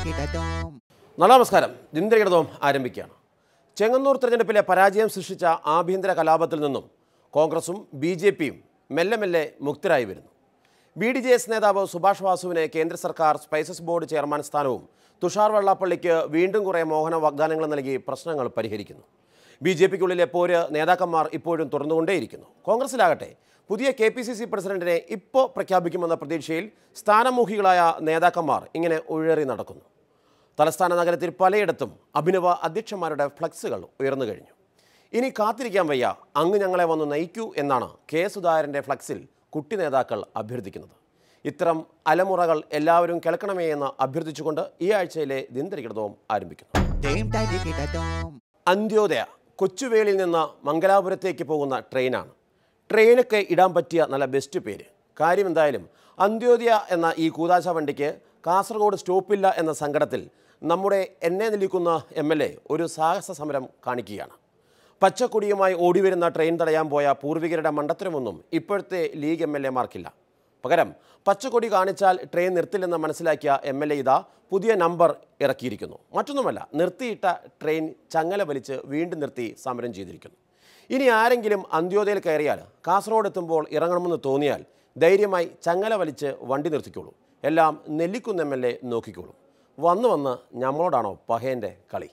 നല്ല നമസ്കാരം ദിനദരികടതവും ആരംഭിക്കുകയാണ് ചെങ്ങന്നൂർ തെരഞ്ഞെടുപ്പിലെ പരാജയം സൃഷ്ടിച്ച ആഭ്യന്തര കലാപത്തിൽ നിന്നും കോൺഗ്രസും ബി ജെ പിയും മെല്ലെ മെല്ലെ മുക്തരായി വരുന്നു ബി ഡി ജെ എസ് നേതാവ് സുഭാഷ് വാസുവിനെ കേന്ദ്ര സർക്കാർ സ്പൈസസ് ബോർഡ് ചെയർമാൻ സ്ഥാനവും തുഷാർ വെള്ളാപ്പള്ളിക്ക് വീണ്ടും കുറേ മോഹന വാഗ്ദാനങ്ങൾ നൽകി പ്രശ്നങ്ങൾ പരിഹരിക്കുന്നു ബി ജെ പിക്കുള്ളിലെ പോര് നേതാക്കന്മാർ ഇപ്പോഴും തുറന്നുകൊണ്ടേയിരിക്കുന്നു കോൺഗ്രസിലാകട്ടെ പുതിയ കെ പി സി സി പ്രസിഡന്റിനെ ഇപ്പോൾ പ്രഖ്യാപിക്കുമെന്ന പ്രതീക്ഷയിൽ സ്ഥാനമൂഹികളായ നേതാക്കന്മാർ ഇങ്ങനെ ഉഴറി നടക്കുന്നു തലസ്ഥാന നഗരത്തിൽ പലയിടത്തും അഭിനവ അധ്യക്ഷന്മാരുടെ ഫ്ലക്സുകൾ ഉയർന്നു കഴിഞ്ഞു ഇനി കാത്തിരിക്കാൻ വയ്യ അങ്ങ് ഞങ്ങളെ വന്ന് നയിക്കൂ എന്നാണ് കെ സുധാകരൻ്റെ ഫ്ലക്സിൽ കുട്ടി നേതാക്കൾ അഭ്യർത്ഥിക്കുന്നത് ഇത്തരം അലമുറകൾ എല്ലാവരും കേൾക്കണമേ എന്ന് അഭ്യർത്ഥിച്ചുകൊണ്ട് ഈ ആഴ്ചയിലെ ദിനദരികടതവും ആരംഭിക്കുന്നു അന്ത്യോദയ കൊച്ചുവേളിയിൽ നിന്ന് മംഗലാപുരത്തേക്ക് പോകുന്ന ട്രെയിനാണ് ട്രെയിനൊക്കെ ഇടാൻ പറ്റിയ നല്ല ബെസ്റ്റ് പേര് കാര്യം എന്തായാലും അന്ത്യോദയ എന്ന ഈ കൂതാശ വണ്ടിക്ക് കാസർഗോഡ് സ്റ്റോപ്പില്ല എന്ന സങ്കടത്തിൽ നമ്മുടെ എന്നെ നിൽക്കുന്ന എം എൽ എ ഒരു സാഹസ സമരം കാണിക്കുകയാണ് പച്ചക്കൊടിയുമായി ഓടിവരുന്ന ട്രെയിൻ തടയാൻ പോയ പൂർവികരുടെ മണ്ടത്തരമൊന്നും ഇപ്പോഴത്തെ ലീഗ് എം എൽ എമാർക്കില്ല പകരം പച്ചക്കൊടി കാണിച്ചാൽ ട്രെയിൻ നിർത്തില്ലെന്ന് മനസ്സിലാക്കിയ എം എൽ എ ഇതാ പുതിയ നമ്പർ ഇറക്കിയിരിക്കുന്നു മറ്റൊന്നുമല്ല നിർത്തിയിട്ട ട്രെയിൻ ചങ്ങല വലിച്ച് വീണ്ടും നിർത്തി സമരം ചെയ്തിരിക്കുന്നു ഇനി ആരെങ്കിലും അന്ത്യോദയയിൽ കയറിയാൽ കാസർഗോഡ് എത്തുമ്പോൾ ഇറങ്ങണമെന്ന് തോന്നിയാൽ ധൈര്യമായി ചങ്ങല വലിച്ച് വണ്ടി നിർത്തിക്കോളൂ എല്ലാം നെല്ലിക്കുന്ന് എം എൽ എ നോക്കിക്കോളൂ വന്നു വന്ന് ഞമ്മളോടാണോ പഹേൻ്റെ കളി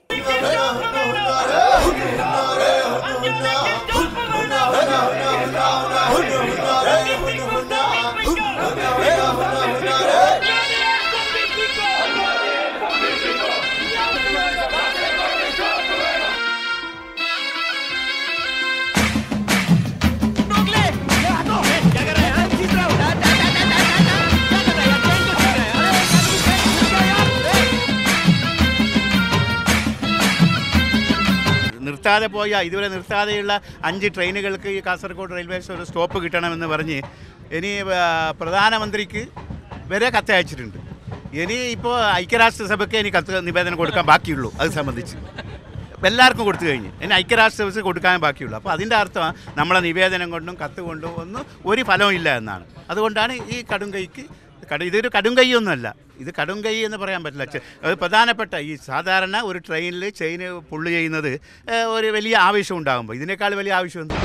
നിർത്താതെ പോയ ഇതുവരെ നിർത്താതെയുള്ള അഞ്ച് ട്രെയിനുകൾക്ക് ഈ കാസർഗോഡ് റെയിൽവേ സ്റ്റേഷൻ ഒരു സ്റ്റോപ്പ് കിട്ടണമെന്ന് പറഞ്ഞ് ഇനി ആ, പ്രധാനമന്ത്രിക്ക് വരെ കത്തയച്ചിട്ടുണ്ട് ഇനി ഇപ്പോൾ ഐക്യരാഷ്ട്രസഭയ്ക്ക് ഇനി കത്ത് നിവേദനം കൊടുക്കാൻ ബാക്കിയുള്ളൂ അത് സംബന്ധിച്ച് എല്ലാവർക്കും കൊടുത്തു കഴിഞ്ഞ് ഇനി ഐക്യരാഷ്ട്രസഭ കൊടുക്കാൻ ബാക്കിയുള്ളൂ അപ്പോൾ അതിൻ്റെ അർത്ഥം നമ്മളെ നിവേദനം കൊണ്ടും കത്ത് കൊണ്ടും ഒന്നും ഒരു ഫലവും ഇല്ല എന്നാണ് അതുകൊണ്ടാണ് ഈ കടും കൈക്ക് കട ഇതൊരു കടും കൈയൊന്നുമല്ല ഇത് കടും കൈ എന്ന് പറയാൻ പറ്റില്ല ചെ- അത് പ്രധാനപ്പെട്ട ഈ സാധാരണ ഒരു ട്രെയിനിൽ ചെയിന് പുള്ള് ചെയ്യുന്നത് ഏഹ്, ഒരു വലിയ ആവശ്യം ഉണ്ടാകുമ്പോൾ ഇതിനേക്കാൾ വലിയ ആവശ്യം എന്ത്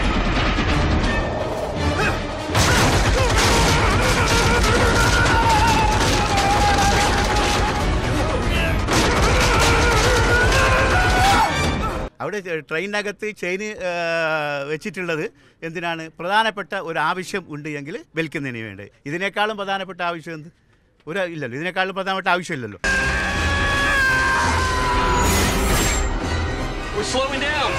അവിടെ ചെ- ട്രെയിനിനകത്ത് ചെയിന് ഏഹ്, വെച്ചിട്ടുള്ളത് എന്തിനാണ് പ്രധാനപ്പെട്ട ഒരു ആവശ്യം ഉണ്ട് എങ്കിൽ വലിക്കുന്നതിന് വേണ്ടി ഇതിനേക്കാളും പ്രധാനപ്പെട്ട ആവശ്യം എന്ത് ഒരു ഇല്ലല്ലോ ഇതിനേക്കാളും പ്രധാനപ്പെട്ട ആവശ്യമില്ലല്ലോ We're slowing down.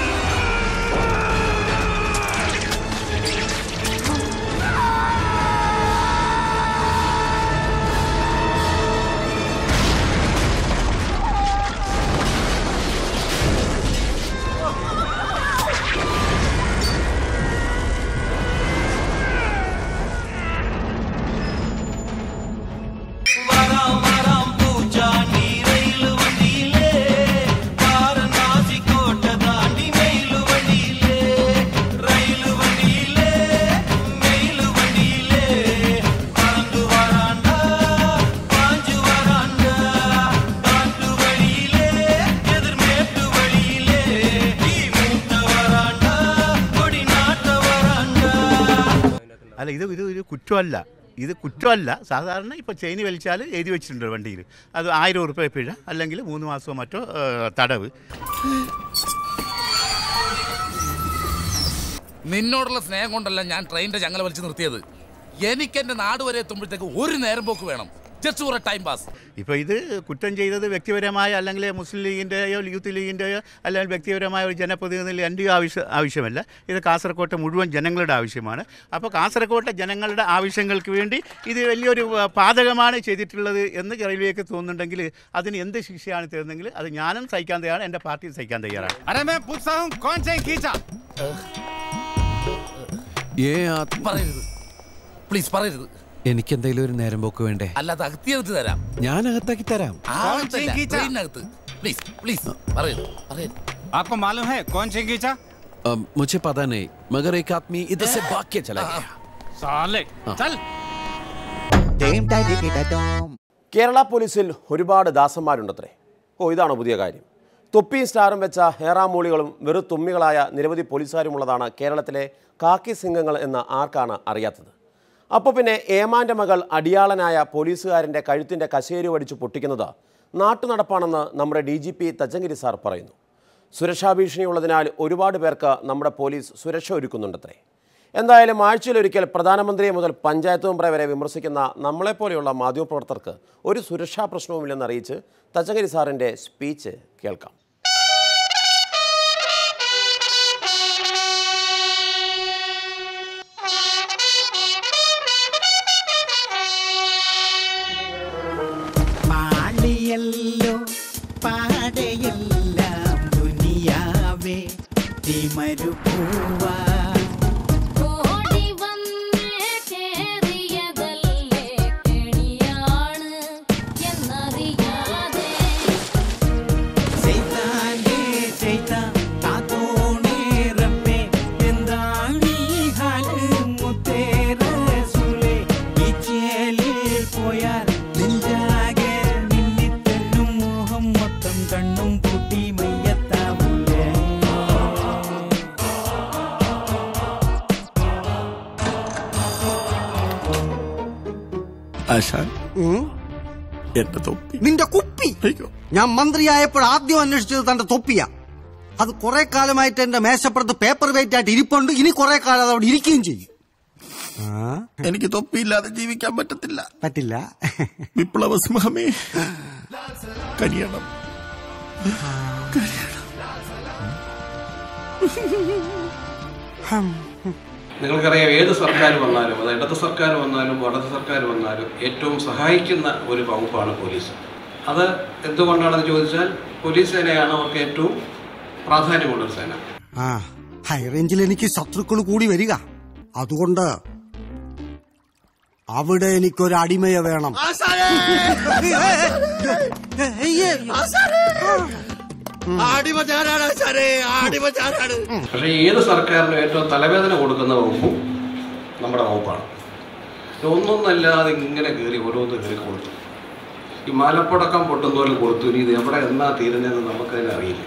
വരാം വരാം പൂച്ചാണ്ടി റെയിൽ വണ്ടിയിലേ വാരണാസി കോട്ട താണ്ടി മെയിൽ വണ്ടിയിലേ റെയിൽ വണ്ടിയിലേ മെയിൽ വണ്ടിയിലേ പറന്നു വരാണ്ട പാഞ്ചു വരാണ്ട കാട്ടു വഴിയിലേ എതിർമേട്ടു വഴിയിലേ ഈ മൂത്ത വരാണ്ട കൊടിനാട്ട വരാണ്ട അല്ല ഇത് ഇത് ഒരു കുറ്റമല്ല ഇത് കുറ്റമല്ല സാധാരണ ഇപ്പോൾ ചെയിൻ വലിച്ചാൽ എഴുതി വെച്ചിട്ടുണ്ട് വണ്ടിയിൽ അത് ആയിരം ഉറുപ്പ്യ പിഴ അല്ലെങ്കിൽ മൂന്ന് മാസമോ മറ്റോ ഏഹ്, തടവ് നിന്നോടുള്ള സ്നേഹം കൊണ്ടല്ല ഞാൻ ട്രെയിനിന്റെ ചങ്ങല വലിച്ചു നിർത്തിയത് എനിക്ക് എന്റെ നാട് വരെ എത്തുമ്പോഴത്തേക്ക് ഒരു നേരം പോക്ക് വേണം just for a time pass ഇപ്പോൾ ഇത് കുറ്റം ചെയ്തത് വ്യക്തിപരമായ അല്ലെങ്കിൽ മുസ്ലിം ലീഗിൻ്റെയോ യൂത്ത് ലീഗിൻ്റെയോ അല്ലെങ്കിൽ വ്യക്തിപരമായ ഒരു ജനപ്രതിനിധിയിൽ എൻ്റെയോ ആവശ്യം ആവശ്യമല്ല ഇത് കാസർകോട്ടെ മുഴുവൻ ജനങ്ങളുടെ ആവശ്യമാണ് അപ്പോൾ കാസർകോട്ടെ ജനങ്ങളുടെ ആവശ്യങ്ങൾക്ക് വേണ്ടി ഇത് വലിയൊരു ആ, പാതകമാണ് ചെയ്തിട്ടുള്ളത് എന്ന് റെയിൽവേക്ക് തോന്നുന്നുണ്ടെങ്കിൽ അതിന് എന്ത് ശിക്ഷയാണ് തരുന്നെങ്കിൽ അത് ഞാനും സഹിക്കാൻ തയ്യാറാണ് എൻ്റെ പാർട്ടിയും സഹിക്കാൻ തയ്യാറാണ് अरे मैं पूछता हूँ कौन से खींचा ഏ ആത്മ പറയരുത് പ്ലീസ് പറയരുത് എനിക്ക് എന്തെങ്കിലും ഒരു നേരം പോക്ക് വേണ്ടേ അല്ലാതെ അകത്തിയകത്ത് തരാം ഞാൻ അകത്താക്കി തരാം ആകത്തല്ല, ചെങ്കീച്ച. ട്രെയിനിനകത്ത് പ്ലീസ് പ്ലീസ് പറയരുത് പറയരുത് आपको मालूम है कौन से खींचा अब मुझे पता नहीं मगर एक आदमी इधर से भाग के चला गया साले चल കേരള പോലീസിൽ ഒരുപാട് ദാസന്മാരുണ്ടത്രേ ഓ ഇതാണോ പുതിയ കാര്യം തൊപ്പിയും സ്റ്റാറും വെച്ച ഹേറാമൂളികളും വെറു തുമ്മികളായ നിരവധി പോലീസുകാരുമുള്ളതാണ് കേരളത്തിലെ കാക്കി സിംഗങ്ങൾ എന്ന് ആർക്കാണ് അറിയാത്തത് അപ്പോൾ പിന്നെ ഏമാൻ്റെ മകൾ അടിയാളനായ പോലീസുകാരൻ്റെ കഴുത്തിൻ്റെ കശേരി വടിച്ചു പൊട്ടിക്കുന്നത് നാട്ടുനടപ്പാണെന്ന് നമ്മുടെ D G P Thachankary sir പറയുന്നു സുരക്ഷാ ഭീഷണിയുള്ളതിനാൽ ഒരുപാട് പേർക്ക് നമ്മുടെ പോലീസ് സുരക്ഷ ഒരുക്കുന്നുണ്ടത്രേ എന്തായാലും ആഴ്ചയിലൊരിക്കൽ പ്രധാനമന്ത്രിയെ മുതൽ പഞ്ചായത്ത് മെമ്പറെ വരെ വിമർശിക്കുന്ന നമ്മളെപ്പോലെയുള്ള മാധ്യമപ്രവർത്തകർക്ക് ഒരു സുരക്ഷാ പ്രശ്നവുമില്ലെന്ന് അറിയിച്ച് തച്ചങ്കരി സാറിൻ്റെ സ്പീച്ച് കേൾക്കാം പാളിയല്ലോ പാടയെല്ലാം ദുനിയാവേ തിമരുപൂവാ ഓടി വന്നേ കേറിയതല്ലേ കെണിയാണ് എന്നറിയാതെ ചെയ്താലേ ചെയ്താ കാത്തോണേ റബ്ബേ എന്താണീ ഹാല് മുത്തേറെ സുലേ ഈ ചേലിൽ പോയാൽ നെഞ്ചാകെ മിന്നിത്തെന്നും മോഹം മൊത്തം കണ്ണും പൂട്ടി മയ്യത്താവൂലേ ആശാൻ എന്റെ തൊപ്പി നിന്റെ കുപ്പി ഞാൻ മന്ത്രിയായപ്പോൾ ആദ്യം അന്വേഷിച്ചത് തന്റെ തൊപ്പിയാ അത് കുറെ കാലമായിട്ട് എന്റെ മേശപ്പുറത്ത് പേപ്പർ വെയിറ്റ് ആയിട്ട് ഇരിപ്പുണ്ട് ഇനി കുറെ കാലം അത് അവിടെ ഇരിക്കുകയും ചെയ്യും എനിക്ക് തൊപ്പിയില്ലാതെ ജീവിക്കാൻ പറ്റത്തില്ല പറ്റില്ല വിപ്ലവ സിംഹമേ കരിയണം നിങ്ങൾക്കറിയാം ഏത് സർക്കാർ വന്നാലും അത് ഇടത് സർക്കാർ വന്നാലും വലത് സർക്കാർ വന്നാലും ഏറ്റവും സഹായിക്കുന്ന ഒരു വകുപ്പാണ് പോലീസ് അത് എന്തുകൊണ്ടാണെന്ന് ചോദിച്ചാൽ പോലീസ് സേനയാണ് അവർക്ക് ഏറ്റവും പ്രാധാന്യമുള്ളൊരു സേന ആ ഹൈ റേഞ്ചിൽ എനിക്ക് ശത്രുക്കൾ കൂടി വരിക അതുകൊണ്ട് അവിടെ എനിക്കൊരു അടിമയെ വേണം പക്ഷേ ഏത് സർക്കാരിനും ഏറ്റവും തലവേദന കൊടുക്കുന്ന വകുപ്പും നമ്മുടെ വകുപ്പാണ് ഒന്നൊന്നല്ലാതെ ഇങ്ങനെ കയറി ഓരോന്ന് കയറി കൊടുത്തു ഈ മാലപ്പടക്കം പൊട്ടുന്നോലും കൊടുത്തു ഇനി ഇത് എവിടെ എന്നാ തീരുന്നതെന്ന് നമുക്ക് തന്നെ അറിയില്ല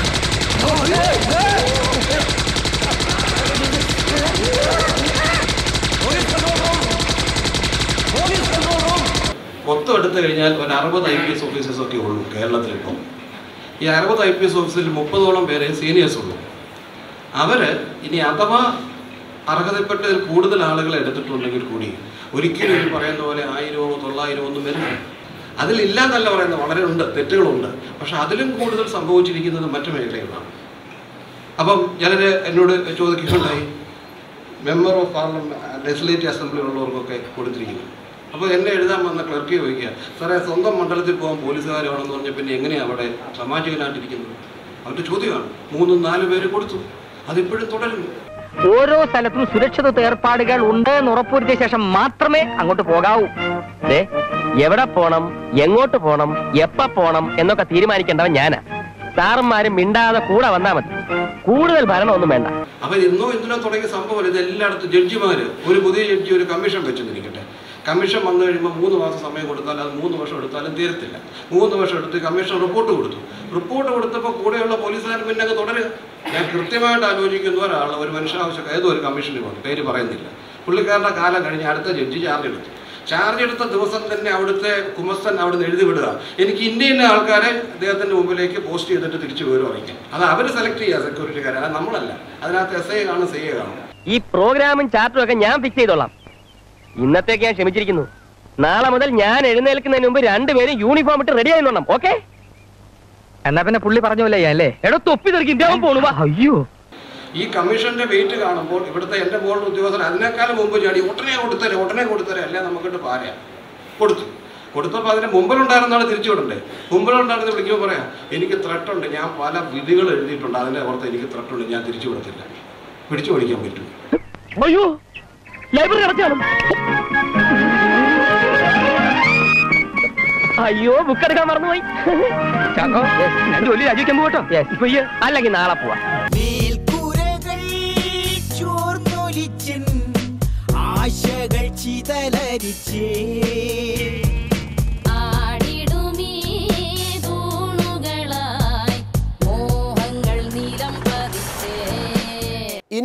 മൊത്തം എടുത്തു കഴിഞ്ഞാൽ ഒരു അറുപത് ഐ പി എസ് ഓഫീസേഴ്സ് ഒക്കെ ഉള്ളൂ കേരളത്തിൽ ഇപ്പം ഈ അറുപത് ഐ പി എസ് ഓഫീസിൽ മുപ്പതോളം പേരെ സീനിയേഴ്സ് ഉള്ളൂ അവര് ഇനി അഥവാ അർഹതപ്പെട്ടതിൽ കൂടുതൽ ആളുകളെ എടുത്തിട്ടുണ്ടെങ്കിൽ കൂടി ഒരിക്കലും ഈ പറയുന്ന പോലെ ആയിരമോ തൊള്ളായിരമോ ഒന്നും വരില്ല അതിലില്ലാന്നല്ല പറയുന്നത് വളരെ ഉണ്ട് തെറ്റുകളുണ്ട് പക്ഷെ അതിലും കൂടുതൽ സംഭവിച്ചിരിക്കുന്നത് മറ്റു മേഖലകളാണ് അപ്പം ഞാനത് എന്നോട് ചോദിക്കുകയുണ്ടായി member of parliament legislative assembly ഉള്ളവർക്കൊക്കെ കൊടുത്തിരിക്കുന്നു അപ്പോൾ എന്നെ എഴുതാൻ വന്ന ക്ലർക്ക് ചോദിക്കുക സാറേ സ്വന്തം മണ്ഡലത്തിൽ പോകാൻ പോലീസുകാരാണെന്ന് പറഞ്ഞ പിന്നെ എങ്ങനെയാണ് അവിടെ സാമാജികനായിട്ടിരിക്കുന്നത് അവരുടെ ചോദ്യമാണ് മൂന്നും നാല് പേര് കൊടുത്തു അതിപ്പോഴും തുടരുന്നു ഓരോ സ്ഥലത്തും സുരക്ഷിത ഏർപ്പാടുകൾ ഉണ്ട് എന്ന് ഉറപ്പുവരുത്തിയ ശേഷം മാത്രമേ അങ്ങോട്ട് പോകാവൂ ദേ, എവിടെ പോണം എങ്ങോട്ട് പോണം എപ്പ പോണം എന്നൊക്കെ തീരുമാനിക്കേണ്ടവൻ ഞാനാ സാറന്മാരും മിണ്ടാതെ കൂടെ വന്നാ മതി കൂടുതൽ ഭരണമൊന്നും വേണ്ട അപ്പൊ ഇന്നോ എന്തിനോ തുടങ്ങിയ സംഭവം ഇത് എല്ലായിടത്തും ജഡ്ജിമാര് ഒരു പുതിയ ജഡ്ജി ഒരു കമ്മീഷൻ വെച്ചെന്നിരിക്കട്ടെ കമ്മീഷൻ വന്നു കഴിയുമ്പോൾ മൂന്ന് മാസം സമയം കൊടുത്താൽ അത് മൂന്ന് വർഷം എടുത്താലും തീരത്തില്ല മൂന്ന് വർഷം എടുത്ത് കമ്മീഷൻ റിപ്പോർട്ട് കൊടുത്തു റിപ്പോർട്ട് കൊടുത്തപ്പോൾ കൂടെയുള്ള പോലീസുകാർ പിന്നെ അങ്ങ് തുടരുക ഞാൻ കൃത്യമായിട്ട് ആലോചിക്കുന്ന ഒരാൾ ഒരു മനുഷ്യാവശ്യം ഏതോ ഒരു കമ്മീഷന് പോകും പേര് പറയുന്നില്ല പുള്ളിക്കാരുടെ കാലം കഴിഞ്ഞ് അടുത്ത ജഡ്ജി ചാർജ് എടുത്തു ചാർജ് എടുത്ത ദിവസം തന്നെ അവിടുത്തെ കുമസ്തൻ അവിടുന്ന് എഴുതി വിടുക എനിക്ക് ഇന്ന ഇന്ന ആൾക്കാരെ അദ്ദേഹത്തിന്റെ മുമ്പിലേക്ക് പോസ്റ്റ് ചെയ്തിട്ട് തിരിച്ചു വിവരം അറിയിക്കാം അത് അവർ സെലക്ട് ചെയ്യുക സെക്യൂരിറ്റിക്കാരെ അത് നമ്മളല്ല അതിനകത്ത് എസ് ഐ കാണും സി ഐ കാണും ഈ പ്രോഗ്രാമും ചാർട്ടും ഒക്കെ ഞാൻ ഫിക്സ് ചെയ്തോളാം ഇന്നത്തേക്ക് ഞാൻ ക്ഷമിച്ചിരിക്കുന്നു നാളെ മുതൽ ഞാൻ എഴുന്നേൽക്കുന്നതിന് മുമ്പ് രണ്ടുപേരും യൂണിഫോം ഇട്ട് റെഡി ആയിന്നോണം ഓക്കെ എന്നാ പിന്നെ പുള്ളി പറഞ്ഞ പോലെ അല്ലേ എടോ തൊപ്പി തെറിക്കും ഇന്ത്യ പോണു വാ. അയ്യോ ഈ കമ്മീഷന്റെ വെയിറ്റ് കാണുമ്പോൾ ഇവിടുത്തെ എന്റെ ബോർഡ് ഉദ്യോഗസ്ഥർ അതിനേക്കാളും മുമ്പ് ചാടി ഉടനെ കൊടുത്തരെ ഉടനെ കൊടുത്തരെ അല്ലേ നമുക്കിട്ട് പാരയാ കൊടുത്തു കൊടുത്തപ്പോൾ അതിന് മുമ്പിലുണ്ടായിരുന്ന ആൾ തിരിച്ചു വിടണ്ടേ മുമ്പിലുണ്ടായിരുന്ന വിളിക്കുമ്പോൾ പറയാം എനിക്ക് ത്രട്ടുണ്ട് ഞാൻ പല വിധികൾ എഴുതിയിട്ടുണ്ട് അതിന്റെ പുറത്ത് എനിക്ക് ത്രട്ടുണ്ട് ഞാൻ തിരിച്ചു വിടത്തില്ല പിടിച്ചു പഠിക്കാൻ പറ്റും അയ്യോ ലൈബ്രറി അടച്ചാലും അയ്യോ ബുക്ക് എടുക്കാൻ മറന്നുപോയി ചാക്കോ ഞാൻ ജോലി രാജിവെക്കാൻ പോകട്ടോ ഇപ്പൊ ഈ അല്ലെങ്കിൽ നാളെ പോവാ മേൽക്കൂരകൾ ചോർന്നൊലിച്ചൻ ആശകൾ ചിതലരിച്ചേ ആ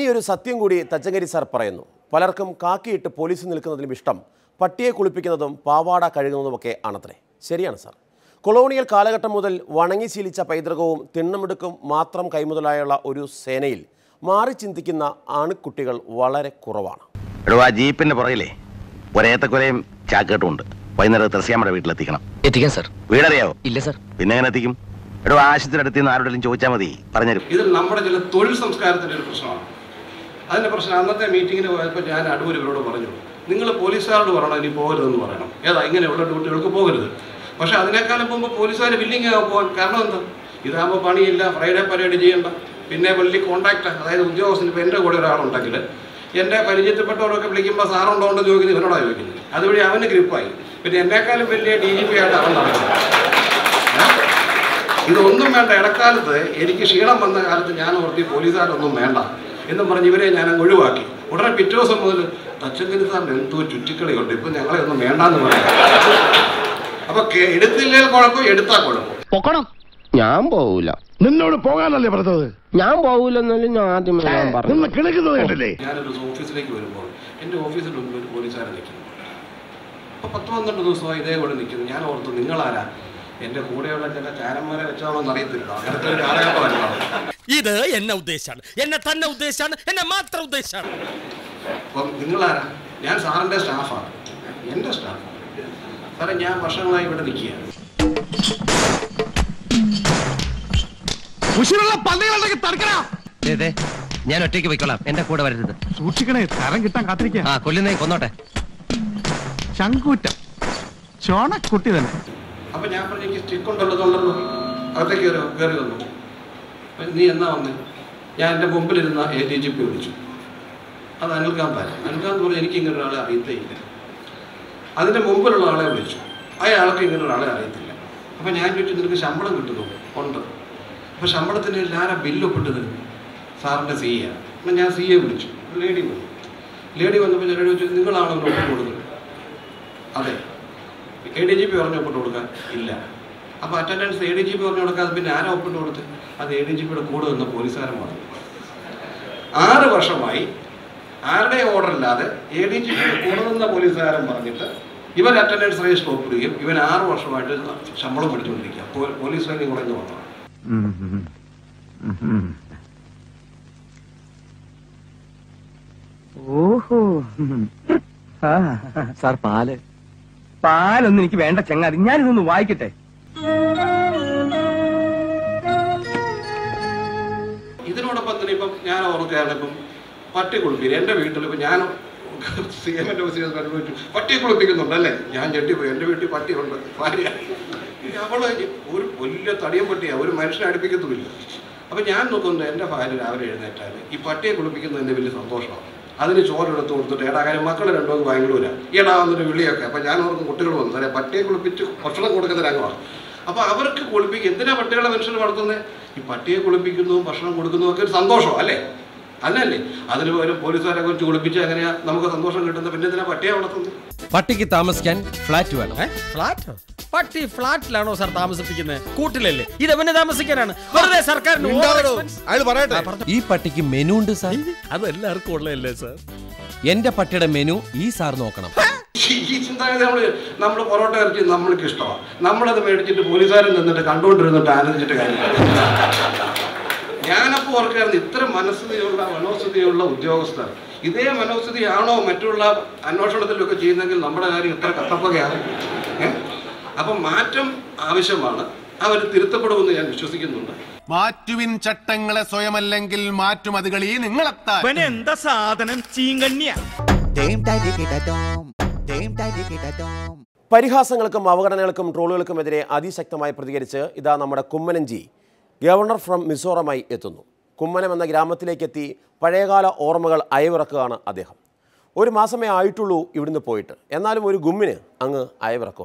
ഇനി ഒരു സത്യം കൂടി തച്ചങ്കരി സാർ പറയുന്നു പലർക്കും കാക്കിയിട്ട് പോലീസിൽ നിൽക്കുന്നതിലും ഇഷ്ടം പട്ടിയെ കുളിപ്പിക്കുന്നതും പാവാട കഴുകുന്നതുമൊക്കെ ആണത്രേ ശരിയാണ് സാർ കൊളോണിയൽ കാലഘട്ടം മുതൽ വണങ്ങി ശീലിച്ച പൈതൃകവും തിണ്ണമെടുക്കും മാത്രം കൈമുതലായുള്ള ഒരു സേനയിൽ മാറി ചിന്തിക്കുന്ന ആൺകുട്ടികൾ വളരെ കുറവാണ് എടോ ആ ജീപ്പിന്റെ പുറകിലെ ഒരേത്തക്കൊലയും ചാക്കേട്ടും ഉണ്ട് വൈകുന്നേരം ത്രസ്യാമ്മയുടെ വീട്ടിലെത്തിക്കണം എത്തിക്കാം സാർ വീടറിയാവോ ഇല്ല സാർ പിന്നെ എങ്ങനെ എത്തിക്കും എടോ ആശുപത്രി അടുത്ത് നിന്ന് ആരോടെങ്കിലും ചോദിച്ചാൽ മതി പറഞ്ഞുതരും ഇതിൽ നമ്മുടെ ചില തൊഴിൽ സംസ്കാരത്തിൻ്റെ ഒരു പ്രശ്നമാണ് അതിൻ്റെ പ്രശ്നം അന്നത്തെ മീറ്റിങ്ങിന് പോയപ്പോൾ ഞാൻ അടൂർ ഇവരോട് പറഞ്ഞു നിങ്ങൾ പോലീസുകാരോട് പറയണം ഇനി പോകരുതെന്ന് പറയണം ഏതാ ഇങ്ങനെയുള്ള ഡ്യൂട്ടികൾക്ക് പോകരുത് പക്ഷേ അതിനേക്കാളും മുമ്പ് പോലീസുകാർ വില്ലിങ് ആകാൻ പോകാൻ കാരണം എന്താ ഇതാകുമ്പോൾ പണിയില്ല ഫ്രൈഡേ പരേഡ് ചെയ്യണ്ട പിന്നെ വലിയ കോൺടാക്റ്റ് അതായത് ഉദ്യോഗസ്ഥന് ഇപ്പോൾ എൻ്റെ കൂടെ ഒരാളുണ്ടെങ്കിൽ എൻ്റെ പരിചയത്തിൽപ്പെട്ടവരൊക്കെ വിളിക്കുമ്പോൾ സാറുണ്ടോ എന്ന് ചോദിക്കുന്നത് ഇവനോടാണ് ചോദിക്കുന്നത് അതുവഴി അവന് ഗ്രിപ്പായി പിന്നെ എന്നെക്കാളും വലിയ ഡി ജി പി ആയിട്ട് അവൻ നടക്കുന്നത് ഇതൊന്നും വേണ്ട ഇടക്കാലത്ത് എനിക്ക് ക്ഷീണം വന്ന കാലത്ത് ഞാൻ ഓർത്തി പോലീസുകാരൊന്നും വേണ്ട എന്നും പറഞ്ഞ് ഇവരെ ഞാൻ അങ്ങ് ഒഴിവാക്കി ഉടനെ പിറ്റേ ദിവസം മുതൽ തച്ചങ്കരി സാറിന് എന്തോ ചുറ്റിക്കളിയുണ്ട് ഇപ്പം ഞങ്ങളെ ഒന്നും വേണ്ടാന്ന് പറയാം അപ്പൊ കെ- എടുത്തില്ലെങ്കിൽ കുഴപ്പം എടുത്താൽ കുഴപ്പം പൊക്കണം ഞാൻ പോവൂല നിന്നോട് പോകാനല്ലേ പറഞ്ഞത് ഞാൻ പോവൂലെന്നല്ലേ ഞാൻ ആദ്യമേ ഞാൻ പറഞ്ഞു നിന്ന് കിണക്കുന്നത് കണ്ടില്ലേ ഞാനൊരു ഓഫീസിലേക്ക് വരുമ്പോൾ എൻ്റെ ഓഫീസിൻ്റെ മുമ്പിൽ ഒരു പോലീസുകാരൻ നിൽക്കുന്നു അപ്പോൾ പത്ത് പന്ത്രണ്ട് ദിവസമായി ഇതേപോലെ നിൽക്കുന്നു ഞാൻ ഓർത്തു നിങ്ങളാരാ എൻ്റെ കൂടെയുള്ള ചില ചാരന്മാരെ വെച്ചാണോന്ന് അറിയത്തില്ല അങ്ങനത്തെ ഒരു കാലഘട്ടമല്ല ഇത് എന്നെ ഉദ്ദേശാണ് എന്നെ തന്നെ ഉദ്ദേശാണ് എന്നെ മാത്രം ഉദ്ദേശാണ് അപ്പം നിങ്ങളാരാ ഞാൻ സാറിൻ്റെ സ്റ്റാഫാണ് എൻ്റെ സ്റ്റാഫ് സാറേ ഞാൻ വർഷങ്ങളായി ഇവിടെ നിൽക്കുകയാണ് ഉശിരുള്ള പള്ളികളുണ്ടെങ്കിൽ തടുക്കണ ഞാൻ ഒറ്റയ്ക്ക് പോയിക്കോളാം എന്റെ കൂടെ വരരുത് സൂക്ഷിക്കണേ തരം കിട്ടാൻ കാത്തിരിക്കുക ആ കൊല്ലുന്നേ കൊന്നോട്ടെ ശങ്കൂറ്റം ചോണക്കുട്ടി തന്നെ അപ്പം ഞാൻ പറഞ്ഞു എനിക്ക് സ്റ്റിക്ക് ഉണ്ടല്ലോ അകത്തേക്ക് കയറി കയറി വന്നു അപ്പം നീ എന്നാ വന്നേ ഞാൻ എൻ്റെ മുമ്പിലിരുന്ന എ ഡി ജി പി വിളിച്ചു അത് അനിൽകാന്താൻ അനിൽകാന്ത് പറഞ്ഞു എനിക്ക് ഇങ്ങനെ ഒരാളെ അറിയത്തേ ഇല്ല അതിൻ്റെ മുമ്പിലുള്ള ആളെ വിളിച്ചു അയാൾക്ക് ഇങ്ങനെ ഒരാളെ അറിയത്തില്ല അപ്പം ഞാൻ ചോദിച്ചു നിനക്ക് ശമ്പളം കിട്ടുന്നു ഉണ്ട് അപ്പോൾ ശമ്പളത്തിന് ആരാ ബില്ല് ഒപ്പിട്ടത് സാറിൻ്റെ സി എ അപ്പം ഞാൻ സി എ വിളിച്ചു ലേഡി വന്നു ലേഡി വന്നപ്പോൾ ഞാൻ ചോദിച്ചു നിങ്ങളാണോ അവന് ഒപ്പിട്ട് കൊടുക്കുന്നത് അതെ എ ഡി ജി പി പറഞ്ഞു ഒപ്പിട്ട് കൊടുക്കാൻ ഇല്ല അപ്പോൾ attendance A D G P പറഞ്ഞു കൊടുക്കാതെ പിന്നെ ആരാ ഒപ്പിട്ട് കൊടുത്ത് അത് എ ഡി ജി പിയുടെ കൂടെ നിന്ന പോലീസുകാരൻ പറഞ്ഞു ആറ് വർഷമായി ആരുടെ ഓർഡർ ഇല്ലാതെ എ ഡി ജി പിയുടെ കൂടെ നിന്ന പോലീസുകാരൻ പറഞ്ഞിട്ട് ഇവൻ അറ്റൻഡൻസ് രജിസ്റ്റർ ഒപ്പിടുകയും ഇവൻ ആറ് വർഷമായിട്ട് ശമ്പളം പിടിച്ചുകൊണ്ടിരിക്കുക പോ- പോലീസ് ട്രെയിനിങ് കുറഞ്ഞു വന്നതാണ് ഓഹോ സാർ പാല് പാലൊന്നും എനിക്ക് വേണ്ട ചങ്ങാതി ഞാനിതൊന്ന് വായിക്കട്ടെ ഇതിനോടൊപ്പം തന്നെ ഇപ്പം ഞാൻ ഓർക്കുകയാണ് ഇപ്പം പട്ടി കുളിപ്പിക്കുക എൻ്റെ വീട്ടിൽ ഇപ്പം ഞാൻ സി എമ്മിൻ്റെ ഓഫീസിൽ അനുഭവിച്ചു പട്ടി കുളിപ്പിക്കുന്നുണ്ട് അല്ലേ ഞാൻ ഞെട്ടിപ്പോയി എൻ്റെ വീട്ടിൽ പട്ടിയുണ്ട് ഭാര്യ അവള് ഒരു വലിയ തടിയും പട്ടിയാണ് ഒരു മനുഷ്യനെ അടുപ്പിക്കത്തുമില്ല അപ്പം ഞാൻ നോക്കുന്നത് എൻ്റെ ഭാര്യ രാവിലെ എഴുന്നേറ്റാൽ ഈ പട്ടിയെ കുളിപ്പിക്കുന്നതിൻ്റെ വലിയ സന്തോഷമാണ് അതിന് ചോറെടുത്ത് കൊടുത്തിട്ട് ഏടാ കാര്യം മക്കൾ രണ്ടുമൂന്ന് ബാംഗ്ലൂരാ ഈടാ വന്നൊരു വിളിയൊക്കെ അപ്പം ഞാൻ ഓർക്കും കുട്ടികൾ വന്നു അല്ലെ പട്ടിയെ കുളിപ്പിച്ച് ഭക്ഷണം കൊടുക്കുന്ന രംഗമാണ് അപ്പോൾ അവർക്ക് കുളിപ്പിക്കും എന്തിനാ പട്ടികളെ മനുഷ്യർ വളർത്തുന്നത് ഈ പട്ടിയെ കുളിപ്പിക്കുന്നതും ഭക്ഷണം കൊടുക്കുന്നതും ഒക്കെ ഒരു സന്തോഷം അല്ലേ അല്ലല്ലേ അതിന് പകരം പോലീസുകാരെ കുറിച്ച് കുളിപ്പിച്ച് എങ്ങനെയാ നമുക്ക് സന്തോഷം കിട്ടുന്നത് പിന്നെ എന്തിനാ പട്ടിയെ വളർത്തുന്നത് പട്ടിക്ക് താമസിക്കാൻ ഫ്ലാറ്റ് വേണം ഫ്ലാറ്റ് പട്ടി ഫ്ലാറ്റിലാണോ സാർ താമസിപ്പിക്കുന്നത് കൂട്ടിലല്ലേ ഇതെവനെ താമസിക്കാനാണ് വെറുതെ സർക്കാരിന് മിണ്ടാതിരോ. അയാൾ പറയട്ടെ ഈ പട്ടിക്ക് മെനു ഉണ്ട് സാർ അത് എല്ലാവർക്കും ഉള്ളതല്ലേ സാർ എന്റെ പട്ടിയുടെ മെനു ഈ സാർ നോക്കണം ഈ ചിന്താഗതി നമ്മൾ നമ്മൾ പൊറോട്ട ഇറച്ചി നമ്മൾക്ക് ഇഷ്ടമാണ് നമ്മളത് മേടിച്ചിട്ട് പോലീസുകാരൻ നിന്നിട്ട് കണ്ടുകൊണ്ടിരുന്നിട്ട് ആനന്ദിച്ചിട്ട് കാര്യമില്ല ഞാനപ്പോൾ ഓർക്കായിരുന്നു ഇത്ര മനസ്ഥിതിയുള്ള മനോസ്ഥിതിയുള്ള ഉദ്യോഗസ്ഥർ ഇതേ മനോസ്ഥിതിയാണോ മറ്റുള്ള അന്വേഷണത്തിലൊക്കെ ചെയ്യുന്നതെങ്കിൽ നമ്മുടെ കാര്യം ഇത്ര കത്തപ്പകയാകും ഏ? അപ്പം മാറ്റം ആവശ്യമാണ് അവർ തിരുത്തപ്പെടുമെന്ന് ഞാൻ വിശ്വസിക്കുന്നുണ്ട് മാറ്റുവിൻ ചട്ടങ്ങളെ സ്വയമല്ലെങ്കിൽ മാറ്റുമതികളീ നിങ്ങളെത്താൻ എന്താ സാധനം ചീങ്കണ്യ പരിഹാസങ്ങൾക്കും അവഗണനകൾക്കും ട്രോളുകൾക്കുമെതിരെ അതിശക്തമായി പ്രതികരിച്ച് ഇതാ നമ്മുടെ കുമ്മനഞ്ചി ഗവർണർ ഫ്രം മിസോറമായി എത്തുന്നു കുമ്മനം എന്ന ഗ്രാമത്തിലേക്കെത്തി പഴയകാല ഓർമ്മകൾ അയവിറക്കുകയാണ് അദ്ദേഹം ഒരു മാസമേ ആയിട്ടുള്ളൂ ഇവിടുന്ന് പോയിട്ട് എന്നാലും ഒരു ഗുമ്മിന് അങ്ങ് അയവിറക്കുക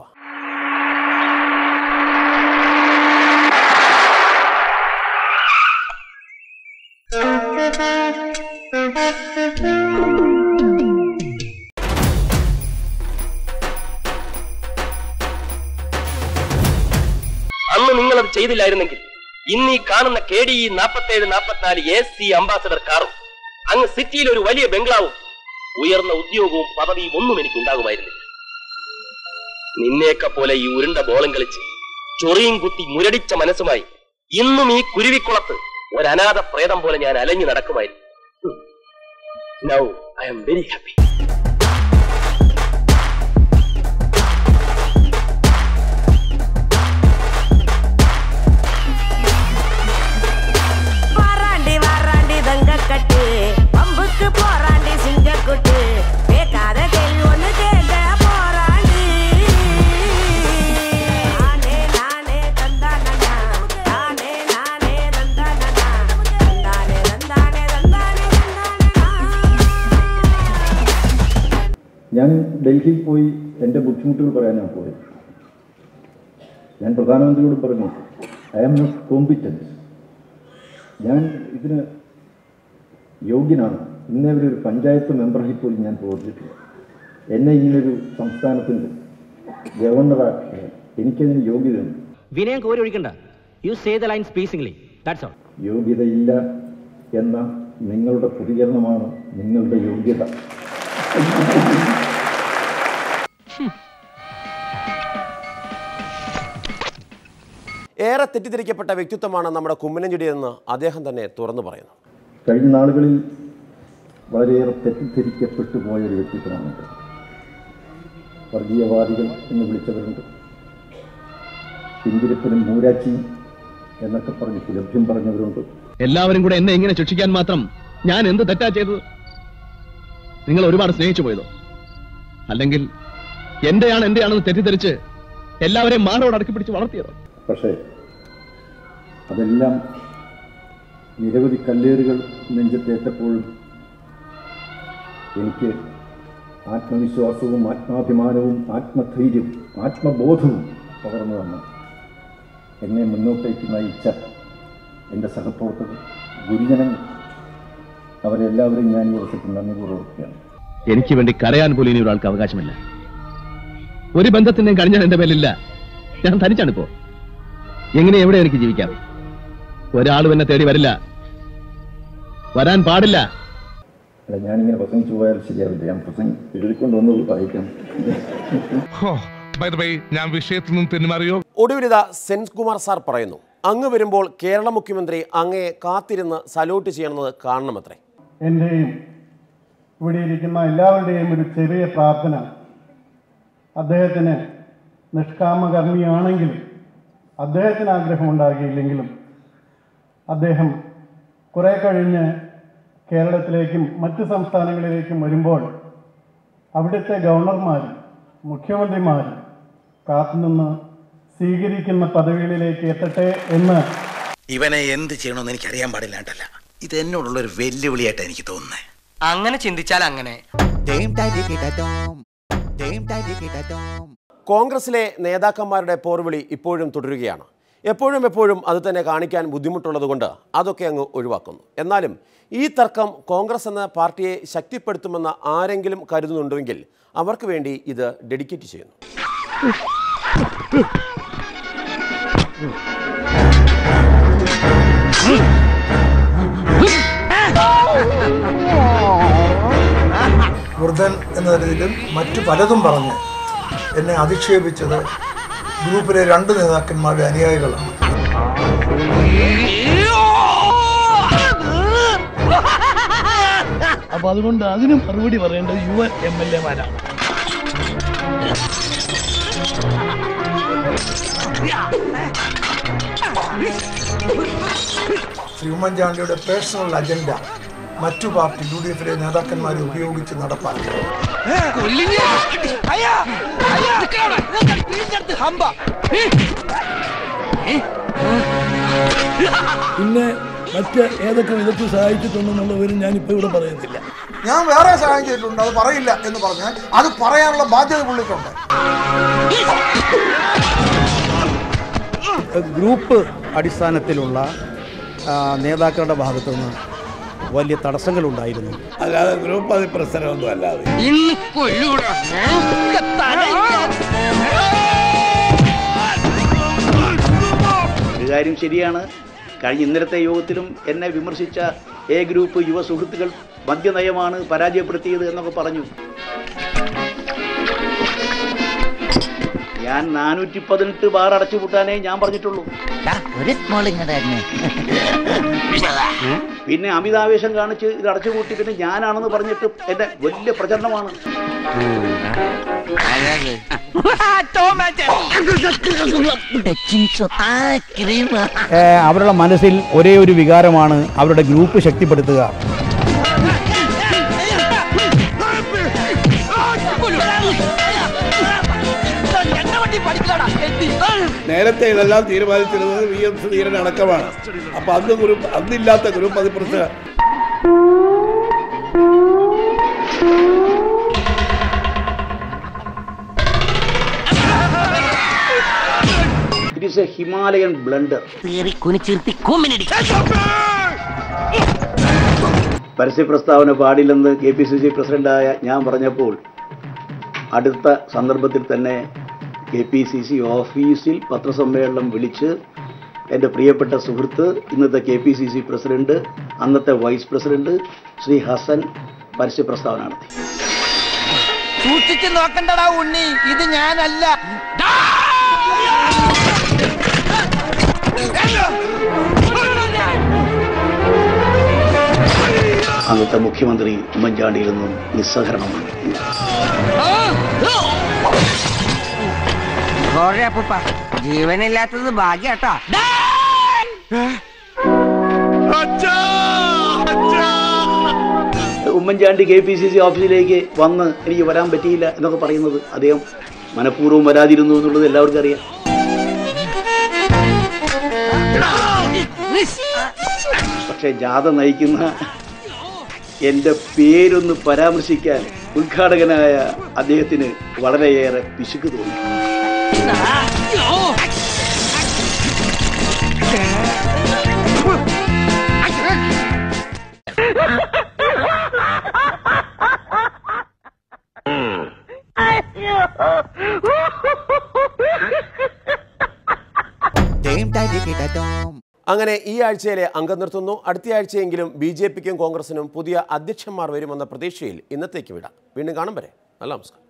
അന്ന് നിങ്ങൾ അത് ചെയ്തില്ലായിരുന്നെങ്കിൽ ഇന്ന് ഈ കാണുന്ന കെ ഡി നാൽപ്പത്തേഴ് നാൽപ്പത്തിനാല് എ സി അംബാസഡർ കാറും അങ്ങ് സിറ്റിയിൽ ഒരു വലിയ ബംഗ്ലാവും ഉയർന്ന ഉദ്യോഗവും പദവിയും ഒന്നും എനിക്ക് ഉണ്ടാകുമായിരുന്നില്ല നിന്നെയൊക്കെ പോലെ ഈ ഉരുണ്ട ബോളം കളിച്ച് ചൊറിയും കുത്തി മുരടിച്ച മനസ്സുമായി ഇന്നും ഈ കുരുവിക്കുളത്ത് ഒരു അനാഥ പ്രേതം പോലെ ഞാൻ അലഞ്ഞു നടക്കുമായിരുന്നു now I am very happy வாராண்டி வாராண்டி தங்கக்கட்டு பம்புக்கு போராண்டி சிங்கக்குட்டு கேட்காத கேள்வி ஒண்ணு கேட்க போராண்டி நானே நானே தந்தானே நானே நானே தந்தானே தந்தானே தந்தானே தந்தானே ഞാൻ ഡൽഹിയിൽ പോയി എൻ്റെ ബുദ്ധിമുട്ടുകൾ പറയാനാണ് പോയത് ഞാൻ പ്രധാനമന്ത്രിയോട് പറഞ്ഞു ഐ ആം നോട്ട് കോമ്പിറ്റൻസ് ഞാൻ ഇതിന് യോഗ്യനാണ് ഇന്നേ വരെ ഒരു പഞ്ചായത്ത് മെമ്പറായി പോലും ഞാൻ പ്രവർത്തിച്ചിട്ടില്ല എന്നെ ഇങ്ങനൊരു സംസ്ഥാനത്തിൻ്റെ ഗവർണറാക്കി എനിക്കതിന് യോഗ്യതയുണ്ട് വിനയം കോരി ഒഴിക്കണ്ട യു സേ ദ ലൈൻ സ്പീസിംഗ്ലി ദാറ്റ്സ് ഓൾ യോഗ്യതയില്ല എന്ന നിങ്ങളുടെ പ്രതികരണമാണ് നിങ്ങളുടെ യോഗ്യത ഏറെ തെറ്റിദ്ധരിക്കപ്പെട്ട വ്യക്തിത്വമാണ് നമ്മുടെ കുമ്മനഞ്ചെടിയെന്ന് അദ്ദേഹം തന്നെ തുറന്നു പറയുന്നു കഴിഞ്ഞ നാളുകളിൽ വളരെയേറെ തെറ്റിദ്ധരിക്കപ്പെട്ടു പോയ ഒരു വ്യക്തിത്വമാണിത് വർഗീയവാദികൾ എന്ന് വിളിച്ചവരുണ്ട് പിന്തിരിപ്പനും മൂരാച്ചിയും എന്നൊക്കെ പറഞ്ഞ് സുലഭ്യം പറഞ്ഞവരുണ്ട് എല്ലാവരും കൂടെ എന്നെ ഇങ്ങനെ ശിക്ഷിക്കാൻ മാത്രം ഞാൻ എന്ത് തെറ്റാ ചെയ്തത് നിങ്ങൾ ഒരുപാട് സ്നേഹിച്ചു പോയതോ അല്ലെങ്കിൽ എന്റെയാണ് എന്റെയാണെന്ന് തെറ്റിദ്ധരിച്ച് എല്ലാവരെയും മാറോട് അടക്കി പിടിച്ച് വളർത്തിയതോ പക്ഷേ അതെല്ലാം നിരവധി കല്ലേറുകൾ നെഞ്ചത്തേറ്റപ്പോഴും എനിക്ക് ആത്മവിശ്വാസവും ആത്മാഭിമാനവും ആത്മധൈര്യവും ആത്മബോധവും പകർന്നു തന്നു എന്നെ മുന്നോട്ടേക്ക് നയിച്ച എൻ്റെ സഹപ്രവർത്തകർ ഗുരുജനങ്ങൾ അവരെല്ലാവരെയും ഞാൻ ഈ ദിവസത്തിൽ നന്ദിപൂർവ്വം ഓർക്കുകയാണ് എനിക്ക് വേണ്ടി കരയാൻ പോലും ഇനി ഒരാൾക്ക് അവകാശമില്ല ഒരു ബന്ധത്തിന്റെയും കഴിഞ്ഞാൽ എന്റെ മേലില്ല ഞാൻ തനിച്ചാണിപ്പോ എങ്ങനെ എവിടെ എനിക്ക് ജീവിക്കാം ഒരാളും എന്നെ തേടി വരില്ല വരാൻ പാടില്ല അല്ല ഞാനിങ്ങനെ പ്രസംഗിച്ചു പോയാൽ ശരിയാവില്ല ഞാൻ പ്രസംഗം എഴുതിക്കൊണ്ടുവന്നത് വായിക്കാം ഞാൻ വിഷയത്തിൽ നിന്ന് തെന്നുമാറിയോ ഒടുവിലിത സെൻകുമാർ സാർ പറയുന്നു അങ്ങ് വരുമ്പോൾ കേരള മുഖ്യമന്ത്രി അങ്ങയെ കാത്തിരുന്ന് സല്യൂട്ട് ചെയ്യണമെന്ന് കാണണമത്രേ എൻ്റെയും ഇവിടെ ഇരിക്കുന്ന എല്ലാവരുടെയും ഒരു ചെറിയ പ്രാർത്ഥന അദ്ദേഹത്തിന് നിഷ്കാമകർമ്മിയാണെങ്കിലും അദ്ദേഹത്തിന് ആഗ്രഹമുണ്ടാകിയില്ലെങ്കിലും അദ്ദേഹം കുറെ കഴിഞ്ഞ് കേരളത്തിലേക്കും മറ്റ് സംസ്ഥാനങ്ങളിലേക്കും വരുമ്പോൾ അവിടുത്തെ ഗവർണർമാരും മുഖ്യമന്ത്രിമാരും കാത്തുനിന്ന് സ്വീകരിക്കുന്ന പദവികളിലേക്ക് എത്തട്ടെ എന്ന് ഇവനെ എന്ത് ചെയ്യണമെന്ന് എനിക്ക് അറിയാൻ പാടില്ലാണ്ടല്ല ഇത് എന്നോടുള്ള ഒരു വെല്ലുവിളിയായിട്ട് എനിക്ക് തോന്നുന്നത് അങ്ങനെ ചിന്തിച്ചാൽ അങ്ങനെ കോൺഗ്രസിലെ നേതാക്കന്മാരുടെ പോർവിളി ഇപ്പോഴും തുടരുകയാണ് എപ്പോഴും എപ്പോഴും അത് തന്നെ കാണിക്കാൻ ബുദ്ധിമുട്ടുള്ളതുകൊണ്ട് അതൊക്കെ അങ്ങ് ഒഴിവാക്കുന്നു എന്നാലും ഈ തർക്കം കോൺഗ്രസ് എന്ന പാർട്ടിയെ ശക്തിപ്പെടുത്തുമെന്ന് ആരെങ്കിലും കരുതുന്നുണ്ടെങ്കിൽ അവർക്ക് വേണ്ടി ഇത് ഡെഡിക്കേറ്റ് ചെയ്യുന്നു വൃദ്ധൻ എന്ന രീതിയിലും മറ്റു പലതും പറഞ്ഞ് എന്നെ അധിക്ഷേപിച്ചത് ഗ്രൂപ്പിലെ രണ്ട് നേതാക്കന്മാരുടെ അനുയായികളാണ് അപ്പൊ അതുകൊണ്ട് അതിന് മറുപടി പറയേണ്ടത് യുവ എം എൽ എമാരാണ് ശ്രീ ഉമ്മൻചാണ്ടിയുടെ പേഴ്സണൽ അജണ്ട മറ്റു പാർട്ടി യു ഡി എഫിലെ നേതാക്കന്മാരെ ഉപയോഗിച്ച് നടപ്പാക്കി പിന്നെ മറ്റ് ഏതൊക്കെ വിധത്തിൽ സഹായിച്ചിട്ടുണ്ടെന്നുള്ള വിവരം ഞാനിപ്പോ ഇവിടെ പറയുന്നില്ല ഞാൻ വേറെ സഹായം ചെയ്തിട്ടുണ്ട് അത് പറയില്ല എന്ന് പറഞ്ഞാൽ അത് പറയാനുള്ള ബാധ്യത പുള്ളിക്കുണ്ട് ഗ്രൂപ്പ് അടിസ്ഥാനത്തിലുള്ള ആ, നേതാക്കളുടെ ഭാഗത്തു നിന്ന് വലിയ തടസ്സങ്ങളുണ്ടായിരുന്നു അല്ലാതെ ഗ്രൂപ്പ് അത് പ്രശ്നമൊന്നും അല്ലാതെ ഒരു കാര്യം ശരിയാണ് കഴിഞ്ഞ ഇന്നലത്തെ യോഗത്തിലും എന്നെ വിമർശിച്ച എ ഗ്രൂപ്പ് യുവ സുഹൃത്തുക്കൾ മദ്യനയമാണ് പരാജയപ്പെടുത്തിയത് എന്നൊക്കെ പറഞ്ഞു ഞാൻ നാനൂറ്റി പതിനെട്ട് ബാർ അടച്ചുപൂട്ടാനേ ഞാൻ പറഞ്ഞിട്ടുള്ളൂ ഒരു സ്മോൾ ഇങ്ങോട്ടായിരുന്നു പിന്നെ അമിതാവേശം കാണിച്ച് ഇത് അടച്ചുപൂട്ടി പിന്നെ ഞാനാണെന്ന് പറഞ്ഞിട്ട് എന്റെ വലിയ പ്രചരണമാണ് ഏ, അവരുടെ മനസ്സിൽ ഒരേ ഒരു വികാരമാണ് അവരുടെ ഗ്രൂപ്പ് ശക്തിപ്പെടുത്തുക നേരത്തെ ഇതെല്ലാം തീരുമാനിച്ചിരുന്നത് വി എം സുധീരൻ അടക്കമാണ് അപ്പൊ അന്ന് ഗ്രൂപ്പ് അന്നില്ലാത്ത ഗ്രൂപ്പ് അത് പ്രശ്നം it is a Himalayan blunder കുനിച്ചിരുത്തി കൂമിനടി പരസ്യ പ്രസ്താവന പാടില്ലെന്ന് കെ പി സി സി പ്രസിഡന്റായ ഞാൻ പറഞ്ഞപ്പോൾ അടുത്ത സന്ദർഭത്തിൽ തന്നെ കെ പി സി സി ഓഫീസിൽ പത്രസമ്മേളനം വിളിച്ച് എൻ്റെ പ്രിയപ്പെട്ട സുഹൃത്ത് ഇന്നത്തെ K P C C president അന്നത്തെ വൈസ് പ്രസിഡന്റ് ശ്രീ ഹസൻ പരസ്യ പ്രസ്താവന നടത്തി സൂക്ഷിച്ച് നോക്കണ്ടടാ ഉണ്ണി ഇത് ഞാനല്ല അന്നത്തെ മുഖ്യമന്ത്രി ഉമ്മൻചാണ്ടിയിൽ നിന്നും നിസ്സഹരണമാണ് സോറി അപ്പൂപ്പ ജീവനില്ലാത്തത് ഭാഗ്യാട്ടാ Oommen Chandy K P C C ഓഫീസിലേക്ക് വന്ന് എനിക്ക് വരാൻ പറ്റിയില്ല എന്നൊക്കെ പറയുന്നത് അദ്ദേഹം മനഃപൂർവ്വം വരാതിരുന്നു എന്നുള്ളത് എല്ലാവർക്കും അറിയാം പക്ഷെ ജാഥ നയിക്കുന്ന എൻ്റെ പേരൊന്ന് പരാമർശിക്കാൻ ഉദ്ഘാടകനായ അദ്ദേഹത്തിന് വളരെയേറെ പിശുക്ക് തോന്നി അങ്ങനെ ഈ ആഴ്ചയിലെ അംഗം നിർത്തുന്നു അടുത്ത ആഴ്ചയെങ്കിലും ബി ജെ പിക്കും കോൺഗ്രസിനും പുതിയ അധ്യക്ഷന്മാർ വരുമെന്ന പ്രതീക്ഷയിൽ ഇന്നത്തേക്ക് വിടാം വീണ്ടും കാണും വരെ നല്ല നമസ്കാരം